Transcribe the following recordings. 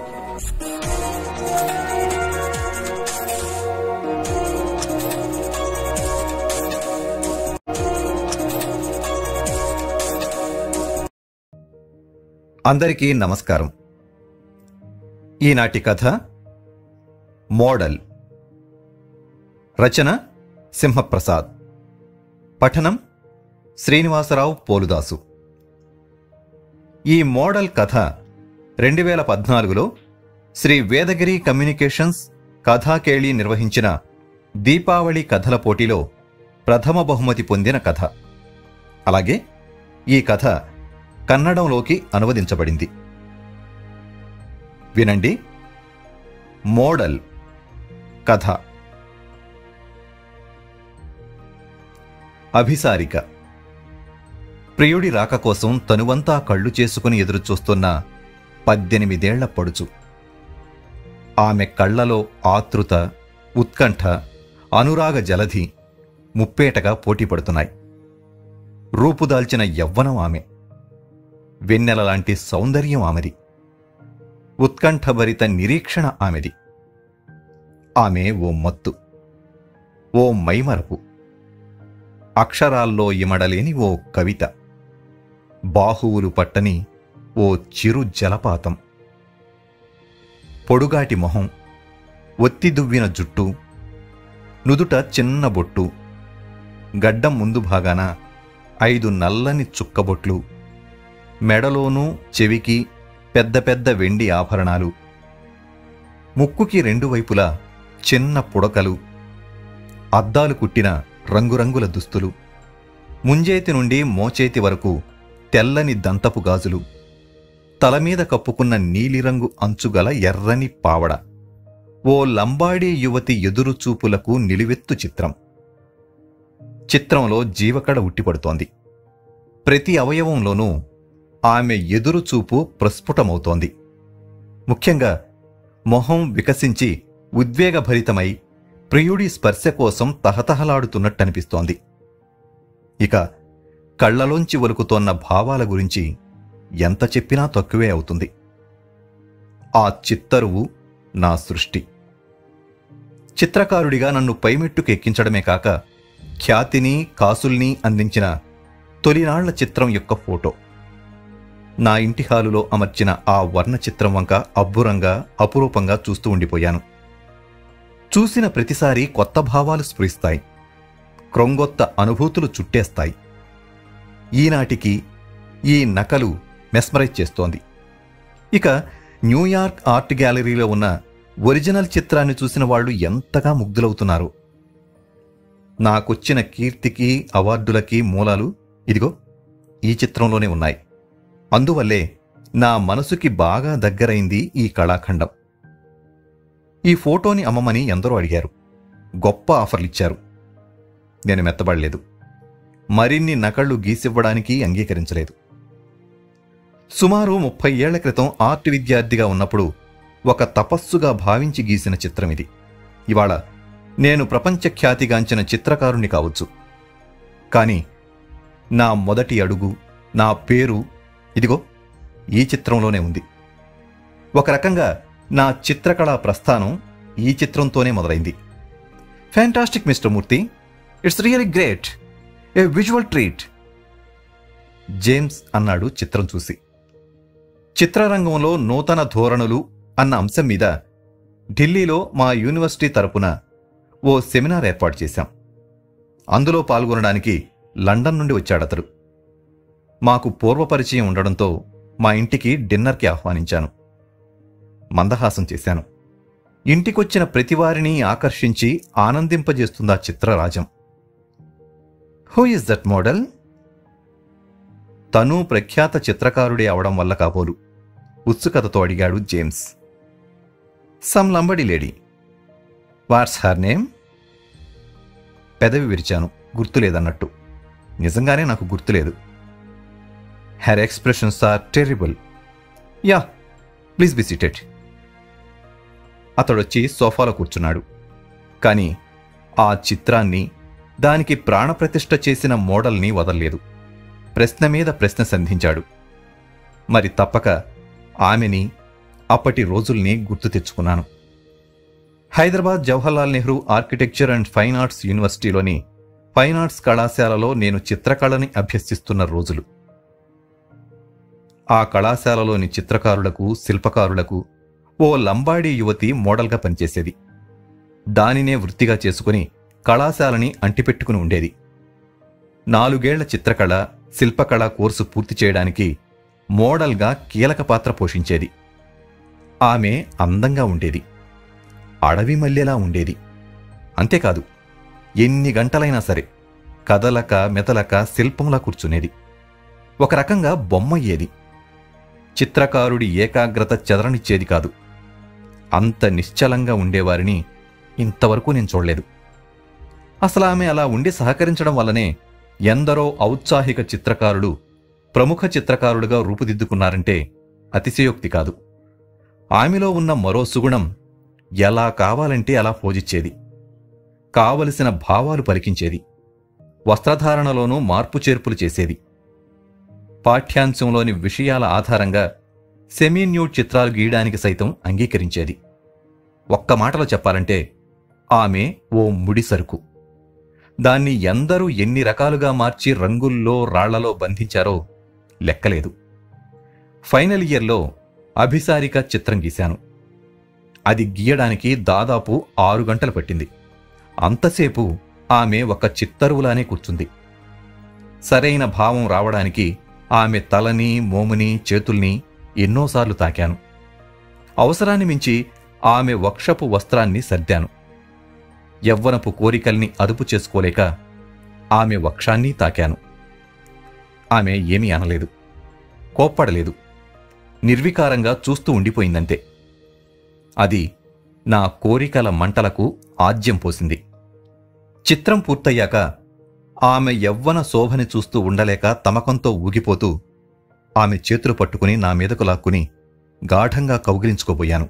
అందరికీ నమస్కారం ఈనాటి కథ మోడల్ రచన సింహప్రసాద్ పఠనం శ్రీనివాసరావు పోలుదాసు ఈ మోడల్ కథ రెండు వేల పద్నాలుగులో శ్రీ వేదగిరి కమ్యూనికేషన్స్ కథాకేళి నిర్వహించిన దీపావళి కథల పోటీలో ప్రథమ బహుమతి పొందిన కథ అలాగే ఈ కథ కన్నడంలోకి అనువదించబడింది వినండి మోడల్ కథ అభిసారిక ప్రియుడి రాక కోసం తనువంతా కళ్ళు చేసుకుని ఎదురుచూస్తున్న పద్దెనిమిదేళ్ల పడుచు ఆమె కళ్ళలో ఆతృత ఉత్కంఠ అనురాగ జలధి ముప్పేటగా పోటీపడుతున్నాయి రూపుదాల్చిన యవ్వనం ఆమె వెన్నెల లాంటి సౌందర్యం ఆమెది ఉత్కంఠభరిత నిరీక్షణ ఆమెది ఆమె ఓ మత్తు ఓ మైమరపు అక్షరాల్లో ఇమడలేని ఓ కవిత బాహువులు పట్టని ఓ చిరు జలపాతం పొడుగాటి మొహం ఒత్తిదువ్విన జుట్టు నుదుట చిన్న బొట్టు గడ్డం ముందు భాగాన ఐదు నల్లని చుక్కబొట్లు మెడలోనూ చెవికి పెద్ద పెద్ద వెండి ఆభరణాలు ముక్కుకి రెండు వైపులా చిన్న పుడకలు అద్దాలు కుట్టిన రంగురంగుల దుస్తులు ముంజేతి నుండి మోచేతి వరకు తెల్లని దంతపు గాజులు తలమీద కప్పుకున్న నీలిరంగు అంచుగల ఎర్రని పావడ ఓ లంబాడీ యువతి ఎదురుచూపులకు నిలువెత్తు చిత్రం చిత్రంలో జీవకడ ఉట్టిపడుతోంది ప్రతి అవయవంలోనూ ఆమె ఎదురుచూపు ప్రస్ఫుటమవుతోంది ముఖ్యంగా మొహం వికసించి ఉద్వేగభరితమై ప్రియుడి స్పర్శ కోసం తహతహలాడుతున్నట్టనిపిస్తోంది ఇక కళ్లలోంచి ఒలుకుతోన్న భావాల గురించి ఎంత చెప్పినా తక్కువే అవుతుంది ఆ చిత్తరువు నా సృష్టి చిత్రకారుడిగా నన్ను పైమెట్టుకు ఎక్కించడమే కాక ఖ్యాతిని కాసుల్ని అందించిన తొలినాళ్ల చిత్రం యొక్క ఫోటో నా ఇంటి హాలులో అమర్చిన ఆ వర్ణ చిత్రం వంక అబ్బురంగా అపురూపంగా చూస్తూ ఉండిపోయాను చూసిన ప్రతిసారి కొత్త భావాలు స్ఫురిస్తాయి క్రొంగొత్త అనుభూతులు చుట్టేస్తాయి ఈనాటికి ఈ నకలు మెస్మరైజ్ చేస్తోంది ఇక న్యూయార్క్ ఆర్ట్ గ్యాలరీలో ఉన్న ఒరిజినల్ చిత్రాన్ని చూసిన వాళ్ళు ఎంతగా ముగ్ధులవుతున్నారు నాకొచ్చిన కీర్తికి అవార్డులకి మూలాలు ఇదిగో ఈ చిత్రంలోనే ఉన్నాయి అందువల్లే నా మనసుకి బాగా దగ్గరైంది ఈ కళాఖండం ఈ ఫోటోని అమ్మమని ఎందరో అడిగారు గొప్ప ఆఫర్లిచ్చారు నేను మెత్తబడలేదు మరిన్ని నకళ్ళు గీసివ్వడానికి అంగీకరించలేదు సుమారు ముప్పై ఏళ్ల క్రితం ఆర్ట్ విద్యార్థిగా ఉన్నప్పుడు ఒక తపస్సుగా భావించి గీసిన చిత్రం ఇది ఇవాళ నేను ప్రపంచ ఖ్యాతిగాంచిన చిత్రకారుణ్ణి కావచ్చు కానీ నా మొదటి అడుగు నా పేరు ఇదిగో ఈ చిత్రంలోనే ఉంది ఒక రకంగా నా చిత్రకళా ప్రస్థానం ఈ చిత్రంతోనే మొదలైంది fantastic mister Murthy it's really great a visual treat James అన్నాడు చిత్రం చూసి చిత్రరంగంలో నూతన ధోరణులు అన్న అంశం మీద ఢిల్లీలో మా యూనివర్సిటీ తరపున ఓ సెమినార్ ఏర్పాటు చేశాం అందులో పాల్గొనడానికి లండన్ నుండి వచ్చాడతడు మాకు పూర్వపరిచయం ఉండడంతో మా ఇంటికి డిన్నర్కి ఆహ్వానించాను మందహాసం చేశాను ఇంటికొచ్చిన ప్రతివారిని ఆకర్షించి ఆనందింపజేస్తుందా చిత్రరాజం హూ ఇస్ దట్ మోడల్ తను ప్రఖ్యాత చిత్రకారుడే అవడం వల్ల కాబోలు ఉత్సుకతతో అడిగాడు James some Lambadi lady what's her name పెదవి విరిచాను గుర్తులేదన్నట్టు నిజంగానే నాకు గుర్తులేదు her expressions are terrible yeah please be seated అతడొచ్చి సోఫాలో కూర్చున్నాడు కానీ ఆ చిత్రాన్ని దానికి ప్రాణప్రతిష్ఠ చేసిన మోడల్ని వదల్లేదు ప్రశ్న మీద ప్రశ్న సంధించాడు మరి తప్పక ఆమెని అప్పటి రోజుల్ని గుర్తు తెచ్చుకున్నాను Hyderabad Jawaharlal Nehru architecture and fine arts యూనివర్సిటీలోని ఫైన్ ఆర్ట్స్ కళాశాలలో నేను చిత్రకళని అభ్యసిస్తున్న రోజులు ఆ కళాశాలలోని చిత్రకారులకు శిల్పకారులకు ఓ లంబాడీ యువతి మోడల్గా పనిచేసేది దానినే వృత్తిగా చేసుకుని కళాశాలని అంటిపెట్టుకుని ఉండేది నాలుగేళ్ల చిత్రకళ శిల్పకళ కోర్సు పూర్తి చేయడానికి మోడల్గా కీలక పాత్ర పోషించేది ఆమె అందంగా ఉండేది అడవి మల్లెలా ఉండేది అంతేకాదు ఎన్ని గంటలైనా సరే కదలక మెదలక శిల్పంలా కూర్చునేది ఒక రకంగా బొమ్మయ్యేది చిత్రకారుడి ఏకాగ్రత చెదరనిచ్చేది కాదు అంత నిశ్చలంగా ఉండేవారిని ఇంతవరకు నేను చూడలేదు అసలు ఆమె అలా ఉండి సహకరించడం వల్లనే ఎందరో ఔత్సాహిక చిత్రకారులు ప్రముఖ చిత్రకారులుగా రూపుదిద్దుకున్నారంటే అతిశయోక్తి కాదు ఆమెలో ఉన్న మరో సుగుణం ఎలా కావాలంటే అలా పోజిచ్చేది కావలసిన భావాలు పలికించేది వస్త్రధారణలోనూ మార్పు చేర్పులు చేసేది పాఠ్యాంశంలోని విషయాల ఆధారంగా సెమీన్యూడ్ చిత్రాలు గీయడానికి సైతం అంగీకరించేది ఒక్క మాటలో చెప్పాలంటే ఆమె ఓ ముడి సరుకు దాన్ని ఎందరూ ఎన్ని రకాలుగా మార్చి రంగుల్లో రాళ్లలో బంధించారో లెక్కలేదు ఫైనల్ ఇయర్లో అభిసారిక చిత్రం గీశాను అది గీయడానికి దాదాపు ఆరు గంటలు పట్టింది అంతసేపు ఆమె ఒక చిత్తరువులానే కూర్చుంది సరైన భావం రావడానికి ఆమె తలని మోముని చేతుల్ని ఎన్నోసార్లు తాకాను అవసరాన్ని మించి ఆమె వక్షపు వస్త్రాన్ని సర్దాను యవ్వనపు కోరికల్ని అదుపు చేసుకోలేక ఆమె వక్షాన్ని తాకాను ఆమె ఏమీ అనలేదు కోప్పడలేదు నిర్వికారంగా చూస్తూ ఉండిపోయిందంతే అది నా కోరికల మంటలకు ఆజ్యం పోసింది చిత్రం పూర్తయ్యాక ఆమె యవ్వన శోభని చూస్తూ ఉండలేక తమకంతో ఊగిపోతూ ఆమె చేతులు పట్టుకుని నా మీదకు లాక్కుని గాఢంగా కౌగిలించుకోబోయాను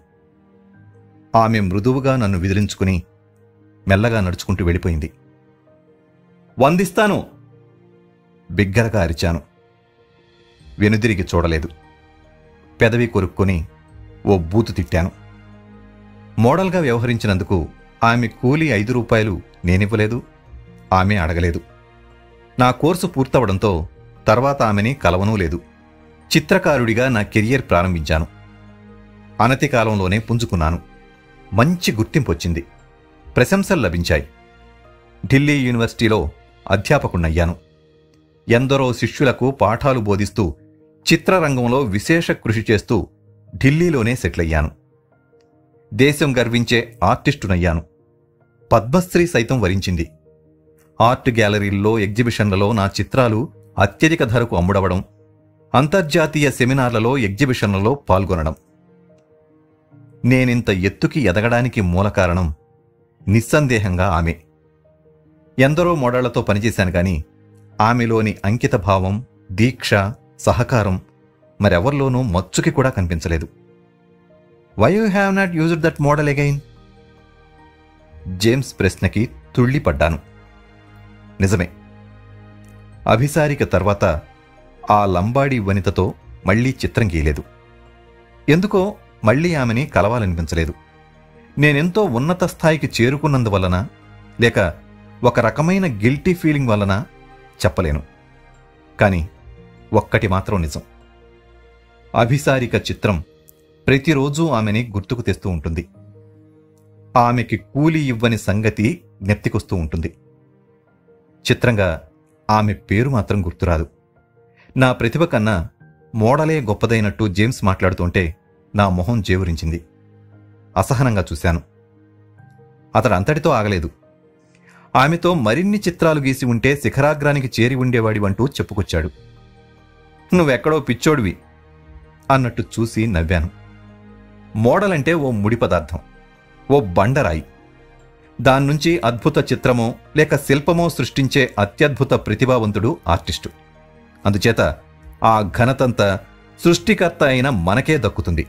ఆమె మృదువుగా నన్ను విదిలించుకుని మెల్లగా నడుచుకుంటూ వెళ్ళిపోయింది వందిస్తాను బిగ్గరగా అరిచాను వెనుదిరిగి చూడలేదు పెదవి కొరుక్కొని ఓ బూతు తిట్టాను మోడల్గా వ్యవహరించినందుకు ఆమె కూలీ ఐదు రూపాయలు నేనివ్వలేదు ఆమె అడగలేదు నా కోర్సు పూర్తవడంతో తర్వాత ఆమెని కలవనూ లేదు చిత్రకారుడిగా నా కెరియర్ ప్రారంభించాను అనతి కాలంలోనే పుంజుకున్నాను మంచి గుర్తింపు వచ్చింది ప్రశంసలు లభించాయి ఢిల్లీ యూనివర్సిటీలో అధ్యాపకుణ్ణయ్యాను ఎందరో శిష్యులకు పాఠాలు బోధిస్తూ చిత్రరంగంలో విశేష కృషి చేస్తూ ఢిల్లీలోనే సెటిల్ అయ్యాను దేశం గర్వించే ఆర్టిస్టునయ్యాను పద్మశ్రీ సైతం వరించింది ఆర్ట్ గ్యాలరీల్లో ఎగ్జిబిషన్లలో నా చిత్రాలు అత్యధిక ధరకు అమ్ముడవడం అంతర్జాతీయ సెమినార్లలో ఎగ్జిబిషన్లలో పాల్గొనడం నేనింత ఎత్తుకి ఎదగడానికి మూల కారణం నిస్సందేహంగా ఆమె ఎందరో మోడళ్లతో పనిచేశాను కానీ ఆమెలోని అంకిత భావం దీక్ష సహకారం మరెవరిలోనూ మచ్చుకి కూడా కనిపించలేదు why you have not used that model again James ప్రశ్నకి తుళ్ళిపడ్డాను నిజమే అభిసారిక తర్వాత ఆ లంబాడి వనితతో మళ్లీ చిత్రం గీయలేదు ఎందుకో మళ్లీ ఆమెని కలవాలనిపించలేదు నేనెంతో ఉన్నత స్థాయికి చేరుకున్నందువలన లేక ఒక రకమైన గిల్టీ ఫీలింగ్ వలన చెప్పలేను కానీ ఒక్కటి మాత్రం నిజం అభిసారిక చిత్రం ప్రతిరోజూ ఆమెని గుర్తుకు తెస్తూ ఉంటుంది ఆమెకి కూలి ఇవ్వని సంగతి నెత్తికొస్తూ ఉంటుంది చిత్రంగా ఆమె పేరు మాత్రం గుర్తురాదు నా ప్రతిభ కన్నా మోడలే గొప్పదైనట్టు జేమ్స్ మాట్లాడుతుంటే నా మొహం జేవురించింది అసహనంగా చూశాను అతడు అంతటితో ఆగలేదు ఆమెతో మరిన్ని చిత్రాలు గీసి ఉంటే శిఖరాగ్రానికి చేరి ఉండేవాడివంటూ చెప్పుకొచ్చాడు నువ్వెక్కడో పిచ్చోడివి అన్నట్టు చూసి నవ్వాను మోడల్ అంటే ఓ ముడి పదార్థం ఓ బండరాయి దాన్నుంచి అద్భుత చిత్రమో లేక శిల్పమో సృష్టించే అత్యద్భుత ప్రతిభావంతుడు ఆర్టిస్టు అందుచేత ఆ ఘనతంతా సృష్టికర్త అయిన మనకే దక్కుతుంది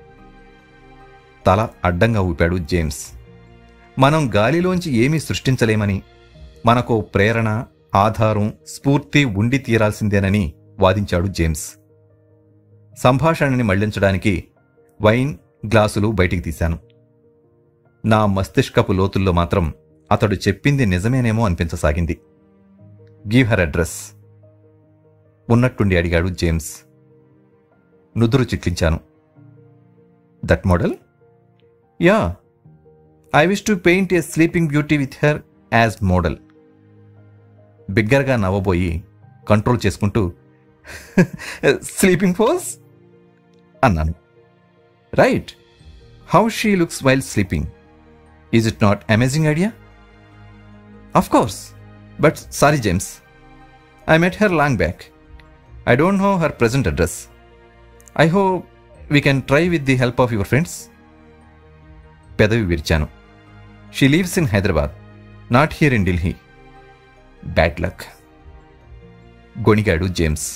తల అడ్డంగా ఊపాడు జేమ్స్ మనం గాలిలోంచి ఏమీ సృష్టించలేమని మనకో ప్రేరణ ఆధారం స్ఫూర్తి ఉండి తీరాల్సిందేనని వాదించాడు జేమ్స్ సంభాషణని మళ్లించడానికి వైన్ గ్లాసులు బయటికి తీశాను నా మస్తిష్కపు లోతుల్లో మాత్రం అతడు చెప్పింది నిజమేనేమో అనిపించసాగింది గివ్ హర్ అడ్రస్ ఉన్నట్టుండి అడిగాడు జేమ్స్ నుదురు చిట్లించాను that model yeah I wish to paint a sleeping beauty with her as model బిగ్గరగా నవ్వబోయి కంట్రోల్ చేసుకుంటూ స్లీపింగ్ పోజ్ అన్నాను right how she looks while sleeping is it not amazing idea of course but sorry James I met her long back I don't know her present address I hope we can try with the help of your friends పెదవి విరిచాను she lives in Hyderabad not here in Delhi bad luck గొణిగాడు James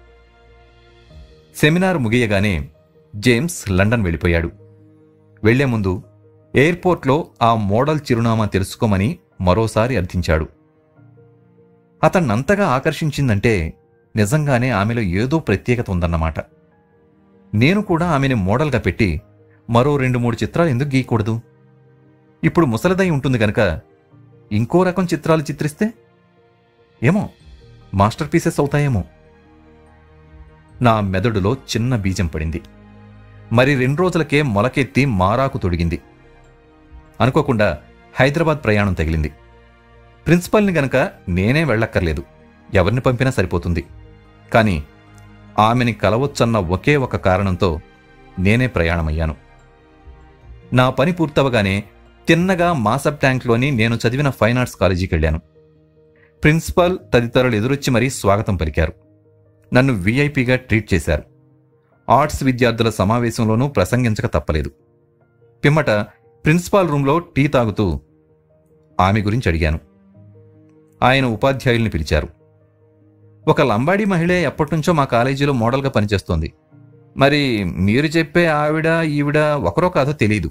seminar ముగియగానే James London వెళ్ళిపోయాడు వెళ్లే ముందు ఎయిర్పోర్ట్లో ఆ model చిరునామా తెలుసుకోమని మరోసారి అర్థించాడు అతన్నంతగా ఆకర్షించిందంటే నిజంగానే ఆమెలో ఏదో ప్రత్యేకత ఉందన్నమాట నేను కూడా ఆమెని మోడల్గా పెట్టి మరో రెండు మూడు చిత్రాలు ఎందుకు గీయకూడదు ఇప్పుడు ముసలిదై ఉంటుంది గనక ఇంకో రకం చిత్రాలు చిత్రిస్తే ఏమో మాస్టర్ పీసెస్ అవుతాయేమో నా మెదడులో చిన్న బీజం పడింది మరి రెండు రోజులకే మొలకెత్తి మారాకు తొడిగింది అనుకోకుండా హైదరాబాద్ ప్రయాణం తగిలింది ప్రిన్సిపల్ని గనక నేనే వెళ్ళక్కర్లేదు ఎవరిని పంపినా సరిపోతుంది కానీ ఆమెని కలవచ్చన్న ఒకే ఒక కారణంతో నేనే ప్రయాణమయ్యాను నా పని పూర్తవగానే తిన్నగా మాసప్ ట్యాంక్లోని నేను చదివిన ఫైన్ ఆర్ట్స్ కాలేజీకి వెళ్ళాను ప్రిన్సిపాల్ తదితరులు ఎదురొచ్చి మరీ స్వాగతం పలికారు నన్ను వీఐపీగా ట్రీట్ చేశారు ఆర్ట్స్ విద్యార్థుల సమావేశంలోనూ ప్రసంగించక తప్పలేదు పిమ్మట ప్రిన్సిపాల్ రూంలో టీ తాగుతూ ఆమె గురించి అడిగాను ఆయన ఉపాధ్యాయుల్ని పిలిచారు ఒక లంబాడీ మహిళే ఎప్పటినుంచో మా కాలేజీలో మోడల్గా పనిచేస్తోంది మరి మీరు చెప్పే ఆవిడ ఈవిడ ఒకరో కాదో తెలీదు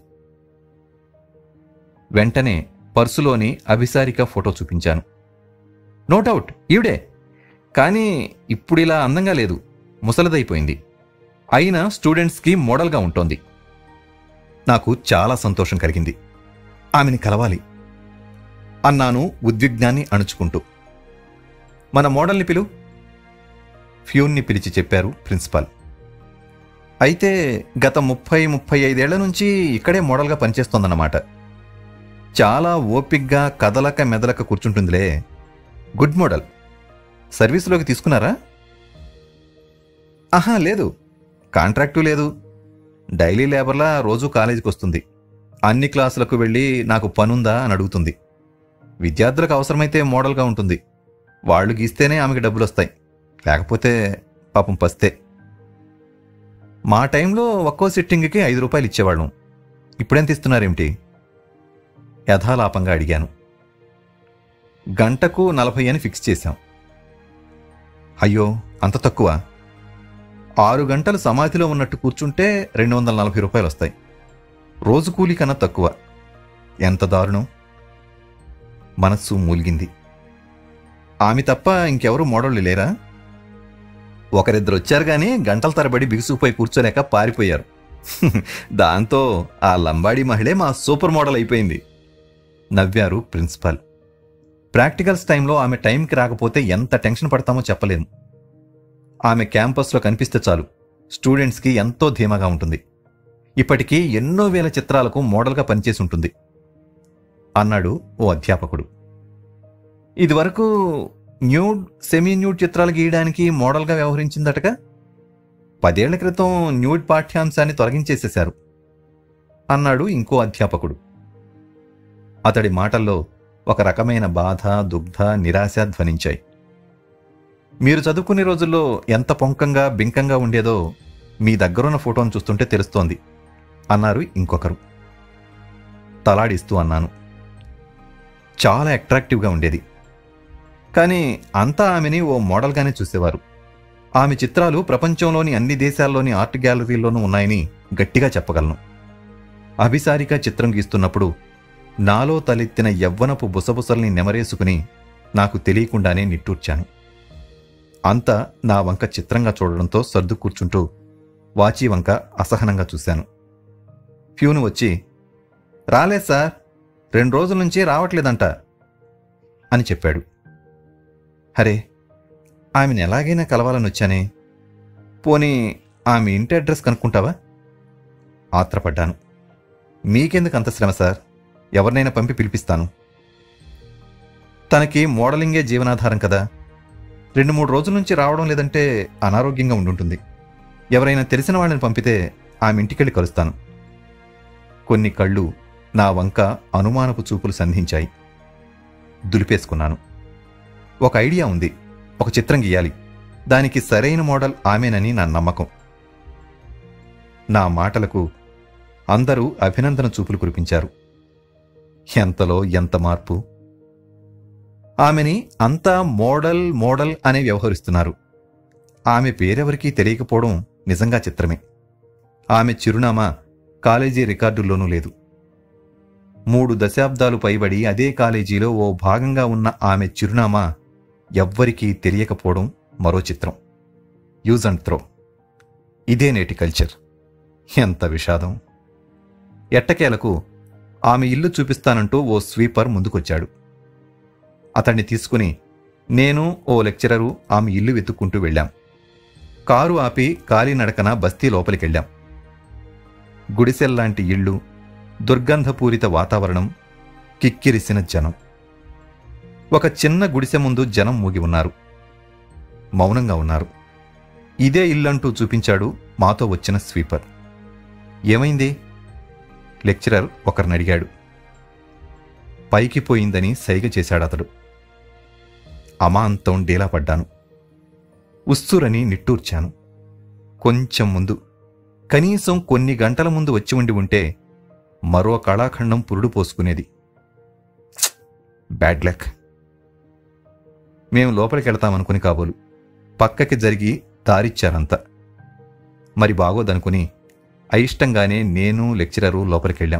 వెంటనే పర్సులోని అభిసారిక ఫోటో చూపించాను నో డౌట్ ఈవిడే కానీ ఇప్పుడిలా అందంగా లేదు ముసలదైపోయింది అయినా స్టూడెంట్స్కి మోడల్గా ఉంటోంది నాకు చాలా సంతోషం కలిగింది ఆమెని కలవాలి అన్నాను ఉద్విగ్నాన్ని అణుచుకుంటూ మన మోడల్ని పిలు ఫ్యూన్ని పిలిచి చెప్పారు ప్రిన్సిపాల్ అయితే గత ముప్పై ముప్పై ఐదేళ్ల నుంచి ఇక్కడే మోడల్గా పనిచేస్తోందన్నమాట చాలా ఓపిగ్గా కదలక మెదలక కూర్చుంటుందిలే గుడ్ మోడల్ సర్వీసులోకి తీసుకున్నారా ఆహా లేదు కాంట్రాక్టు లేదు డైలీ లేబర్లా రోజు కాలేజీకి వస్తుంది అన్ని క్లాసులకు వెళ్ళి నాకు పనుందా అని అడుగుతుంది విద్యార్థులకు అవసరమైతే మోడల్గా ఉంటుంది వాళ్ళు గీస్తేనే ఆమెకి డబ్బులు వస్తాయి లేకపోతే పాపం పస్తే మా టైంలో ఒక్కో సిట్టింగ్కి ఐదు రూపాయలు ఇచ్చేవాళ్ళం ఇప్పుడెంత ఇస్తున్నారేమిటి యథాలాపంగా అడిగాను గంటకు నలభై అని ఫిక్స్ చేశాం అయ్యో అంత తక్కువ ఆరు గంటలు సమాధిలో ఉన్నట్టు కూర్చుంటే రెండు వందల నలభై రూపాయలు వస్తాయి రోజు కూలీ కన్నా తక్కువ ఎంత దారుణం మనస్సు మూలిగింది ఆమె తప్ప ఇంకెవరూ మోడళ్ళు లేరా ఒకరిద్దరు వచ్చారు గాని గంటల తరబడి బిగుసుకుపోయి కూర్చోలేక పారిపోయారు దాంతో ఆ లంబాడీ మహిళే మా సూపర్ మోడల్ అయిపోయింది నవ్వారు ప్రిన్సిపాల్ ప్రాక్టికల్స్ టైంలో ఆమె టైంకి రాకపోతే ఎంత టెన్షన్ పడతామో చెప్పలేము ఆమె క్యాంపస్లో కనిపిస్తే చాలు స్టూడెంట్స్కి ఎంతో ధీమాగా ఉంటుంది ఇప్పటికీ ఎన్నో వేల చిత్రాలకు మోడల్గా పనిచేసి ఉంటుంది అన్నాడు ఓ అధ్యాపకుడు ఇదివరకు న్యూడ్ సెమీ న్యూడ్ చిత్రాలు గీయడానికి మోడల్గా వ్యవహరించిందటగా పదేళ్ల క్రితం న్యూడ్ పాఠ్యాంశాన్ని తొలగించేసేశారు అన్నాడు ఇంకో అధ్యాపకుడు అతడి మాటల్లో ఒక రకమైన బాధ దుగ్ధ నిరాశ ధ్వనించాయి మీరు చదువుకునే రోజుల్లో ఎంత పొంకంగా బింకంగా ఉండేదో మీ దగ్గరున్న ఫోటోను చూస్తుంటే తెలుస్తోంది అన్నారు ఇంకొకరు తలాడిస్తూ అన్నాను చాలా అట్రాక్టివ్గా ఉండేది కానీ అంతా ఆమెని ఓ మోడల్గానే చూసేవారు ఆమె చిత్రాలు ప్రపంచంలోని అన్ని దేశాల్లోని ఆర్ట్ గ్యాలరీల్లోనూ ఉన్నాయని గట్టిగా చెప్పగలను అభిసారిక చిత్రం గీస్తున్నప్పుడు నాలో తలెత్తిన యవ్వనపు బుసబుసల్ని నెమరేసుకుని నాకు తెలియకుండానే నిట్టూర్చాను అంతా నా వంక చిత్రంగా చూడడంతో సర్దు కూర్చుంటూ వాచి వంక అసహనంగా చూశాను ఫ్యూను వచ్చి రాలేదు సార్ రెండు రోజుల నుంచి రావట్లేదంట అని చెప్పాడు అరే ఆమెను ఎలాగైనా కలవాలని వచ్చానే పోనీ ఆమె ఇంటి అడ్రస్ కనుక్కుంటావా ఆత్రపడ్డాను మీకెందుకు అంత శ్రమ సార్ ఎవరినైనా పంపి పిలిపిస్తాను తనకి మోడలింగే జీవనాధారం కదా రెండు మూడు రోజుల నుంచి రావడం లేదంటే అనారోగ్యంగా ఉండుంటుంది ఎవరైనా తెలిసిన వాళ్ళని పంపితే ఆమె ఇంటికెళ్ళి కలుస్తాను కొన్ని కళ్ళు నా వంక అనుమానపు చూపులు సంధించాయి దులిపేసుకున్నాను ఒక ఐడియా ఉంది ఒక చిత్రం గీయాలి దానికి సరైన మోడల్ ఆమెనని నా నమ్మకం నా మాటలకు అందరూ అభినందన చూపులు కురిపించారు ఎంతలో ఎంత మార్పు ఆమెని అంతా మోడల్ మోడల్ అనే వ్యవహరిస్తున్నారు ఆమె పేరెవరికీ తెలియకపోవడం నిజంగా చిత్రమే ఆమె చిరునామా కాలేజీ రికార్డుల్లోనూ లేదు మూడు దశాబ్దాలు పైబడి అదే కాలేజీలో ఓ భాగంగా ఉన్న ఆమె చిరునామా ఎవ్వరికీ తెలియకపోవడం మరో చిత్రం యూజ్ అండ్ త్రో ఇదే నేటి కల్చర్ ఎంత విషాదం ఎట్టకేలకు ఆమె ఇల్లు చూపిస్తానంటూ ఓ స్వీపర్ ముందుకొచ్చాడు అతన్ని తీసుకుని నేను ఓ లెక్చరరు ఆమె ఇల్లు వెతుక్కుంటూ వెళ్ళాం కారు ఆపి కాలినడకన బస్తీ లోపలికెళ్ళాం గుడిసెల్లాంటి ఇళ్ళు దుర్గంధపూరిత వాతావరణం కిక్కిరిసిన జనం ఒక చిన్న గుడిసె ముందు జనం మూగి ఉన్నారు మౌనంగా ఉన్నారు ఇదే ఇల్లంటూ చూపించాడు మాతో వచ్చిన స్వీపర్ ఏమైంది లెక్చరర్ ఒకరిని అడిగాడు పైకి పోయిందని సైగ చేశాడు అతడు అమాంతం డీలా పడ్డాను ఉస్సురని నిట్టూర్చాను కొంచెం ముందు కనీసం కొన్ని గంటల ముందు వచ్చి ఉండి ఉంటే మరో కళాఖండం పురుడు పోసుకునేది ప్చ్! బ్యాడ్ లక్ మేము లోపలికి వెళతామనుకుని కాబోలు పక్కకి జరిగి దారిచ్చారంతా మరి బాగోదనుకుని అయిష్టంగానే నేను లెక్చరరు లోపలికెళ్ళాం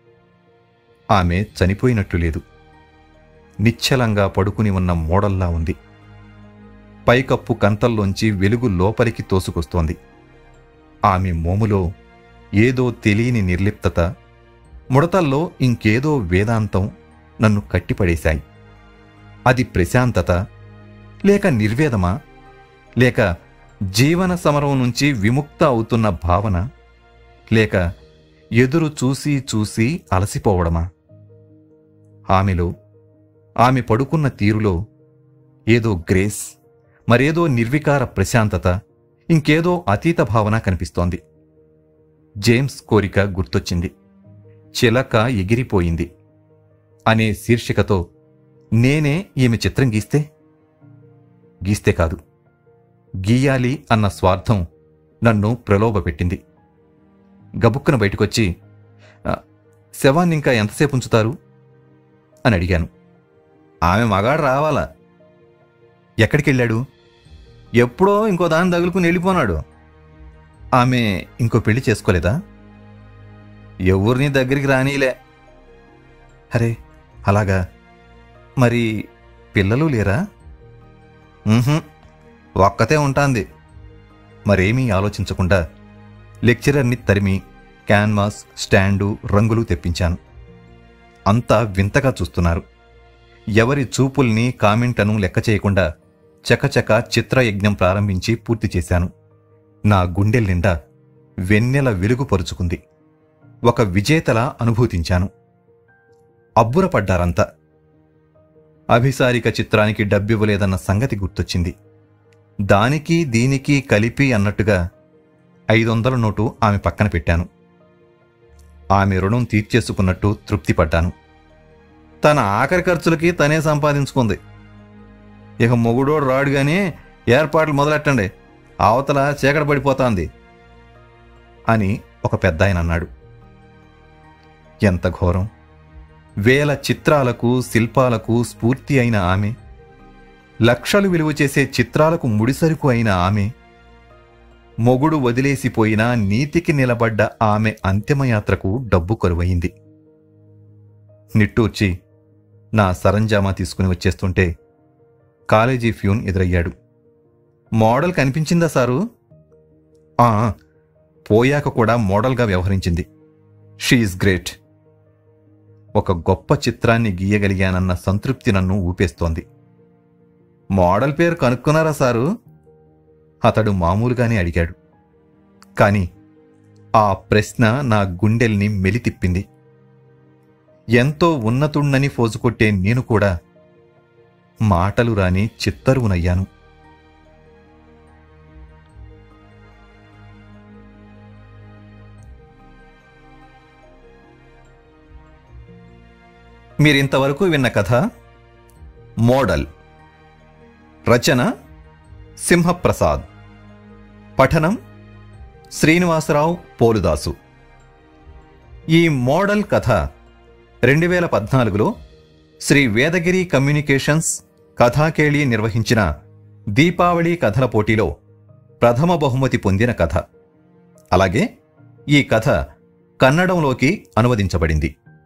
ఆమె చనిపోయినట్లు లేదు నిశ్చలంగా పడుకుని ఉన్న మోడల్లా ఉంది పైకప్పు కంతల్లోంచి వెలుగు లోపలికి తోసుకొస్తోంది ఆమె మోములో ఏదో తెలియని నిర్లిప్తత ముడతల్లో ఇంకేదో వేదాంతం నన్ను కట్టిపడేశాయి అది ప్రశాంతత లేక నిర్వేదమా లేక జీవన సమరం నుంచి విముక్త అవుతున్న భావన లేక ఎదురు చూసి చూసి అలసిపోవడమా ఆమెలో ఆమె పడుకున్న తీరులో ఏదో గ్రేస్ మరేదో నిర్వికార ప్రశాంతత ఇంకేదో అతీత భావన కనిపిస్తోంది జేమ్స్ కోరిక గుర్తొచ్చింది చిలక ఎగిరిపోయింది అనే శీర్షికతో నేనే ఈమె చిత్రం గీస్తే గీస్తే కాదు గీయాలి అన్న స్వార్థం నన్ను ప్రలోభపెట్టింది గబుక్కున బయటకొచ్చి "ఆ, శవాన్ని ఇంకా ఎంతసేపు ఉంచుతారు అని అడిగాను ఆమె మగాడు రావాలా ఎక్కడికెళ్ళాడు ఎప్పుడో ఇంకో దాన్ని తగులుకుని వెళ్ళిపోనాడు ఆమె ఇంకో పెళ్లి చేసుకోలేదా ఎవరిని దగ్గరికి రానీలే అరే అలాగా మరి పిల్లలు లేరా "ఉహుం, ఒక్కతే ఉంటాంది మరేమీ ఆలోచించకుండా లెక్చరర్ని తరిమి క్యాన్వాస్ స్టాండు రంగులు తెప్పించాను అంతా వింతగా చూస్తున్నారు ఎవరి చూపుల్ని కామెంట్లను లెక్క చేయకుండా చకచక చిత్రయజ్ఞం ప్రారంభించి పూర్తి చేశాను నా గుండెల నిండా వెన్నెల వెలుగు పరుచుకుంది ఒక విజేతలా అనుభూతించాను అబ్బురపడ్డారంతా అభిసారిక చిత్రానికి డబ్బివ్వలేదన్న సంగతి గుర్తొచ్చింది దానికి దీనికి కలిపి అన్నట్టుగా ఐదొందల నోటు ఆమె పక్కన పెట్టాను ఆమె రుణం తీర్చేసుకున్నట్టు తృప్తిపడ్డాను తన ఆఖరి ఖర్చులకి తనే సంపాదించుకుంది ఇక మొగుడోడు రాడు గాని ఏర్పాట్లు మొదలెట్టండి అవతల చీకట పడిపోతాంది అని ఒక పెద్ద ఆయన అన్నాడు ఎంత ఘోరం వేల చిత్రాలకు శిల్పాలకు స్ఫూర్తి అయిన ఆమె లక్షలు విలువ చేసే చిత్రాలకు ముడిసరుకు అయిన ఆమె మొగుడు వదిలేసిపోయిన నీతికి నిలబడ్డ ఆమె అంతిమయాత్రకు డబ్బు కరువయింది నిట్టూర్చి నా సరంజామా తీసుకుని వచ్చేస్తుంటే కాలేజీ ఫ్యూన్ ఎదురయ్యాడు మోడల్ కనిపించిందా సారు "ఆ, పోయాక కూడా మోడల్గా వ్యవహరించింది షీఈస్ గ్రేట్ ఒక గొప్ప చిత్రాన్ని గీయగలిగానన్న సంతృప్తి నన్ను ఊపేస్తోంది మోడల్ పేరు కనుక్కున్నారా సారు అతడు మామూలుగానే అడిగాడు కాని ఆ ప్రశ్న నా గుండెల్ని మెలితిప్పింది ఎంతో ఉన్నతుణ్ణని ఫోజుకొట్టే నేను కూడా మాటలు రాని చిత్తరువునయ్యాను మీరింతవరకు విన్న కథ మోడల్ రచన సింహప్రసాద్ పఠనం శ్రీనివాసరావు పోలుదాసు ఈ మోడల్ కథ రెండు వేల పద్నాలుగులో శ్రీ వేదగిరి కమ్యూనికేషన్స్ కథాకేళి నిర్వహించిన దీపావళి కథల పోటీలో ప్రథమ బహుమతి పొందిన కథ అలాగే ఈ కథ కన్నడంలోకి అనువదించబడింది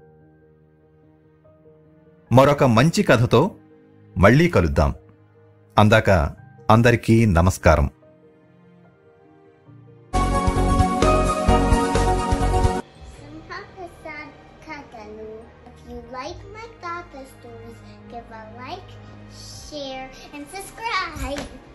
మరొక మంచి కథతో మళ్ళీ కలుద్దాం అందాక అందరికీ నమస్కారం Simha Prasad Kakalu. If you like my Kaka stories, give a like, share, and subscribe.